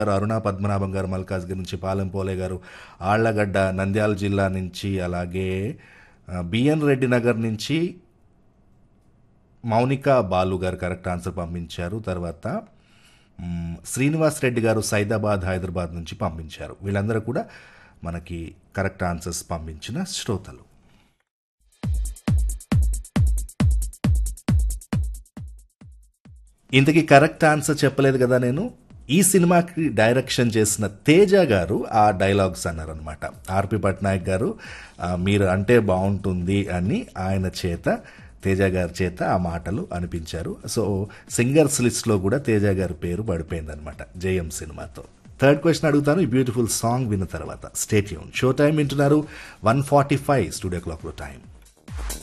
గారు అరుణ పద్మనాభం గారు మల్కాజ్గిరి నుంచి పాలెం పోలే గారు ఆళ్లగడ్డ నంద్యాల జిల్లా నుంచి అలాగే ఆ, బిఎన్ రెడ్డి నగర్ నుంచి మౌనిక బాలు గారు కరెక్ట్ ఆన్సర్ పంపించారు తర్వాత మ్, శ్రీనివాస్ రెడ్డి గారు సైదాబాద్ హైదరాబాద్ నుంచి పంపించారు వీళ్ళందరూ కూడా మనకి కరెక్ట్ ఆన్సర్స్ పంపించిన శ్రోతలు ఇంతకీ కరెక్ట్ ఆన్సర్ చెప్పలేదు కదా నేను ఈ సినిమాకి డైరెక్షన్ చేసిన తేజ గారు ఆ డైలాగ్స్ అన్నారనమాట ఆర్పి పట్నాయక్ గారు ఆ, మీరు అంటే బాగుంటుంది అని ఆయన చేత తేజ గారి చేత ఆ మాటలు అనిపించారు సో సింగర్స్ లిస్ట్లో కూడా తేజ గారి పేరు పడిపోయిందనమాట జయం సినిమాతో థర్డ్ క్వశ్చన్ అడుగుతాను ఈ బ్యూటిఫుల్ సాంగ్ విన్న తర్వాత స్టేట్ యూన్ షో టైం వింటున్నారు వన్ ఫార్టీ ఫైవ్ స్టూడియో క్లాక్లో టైం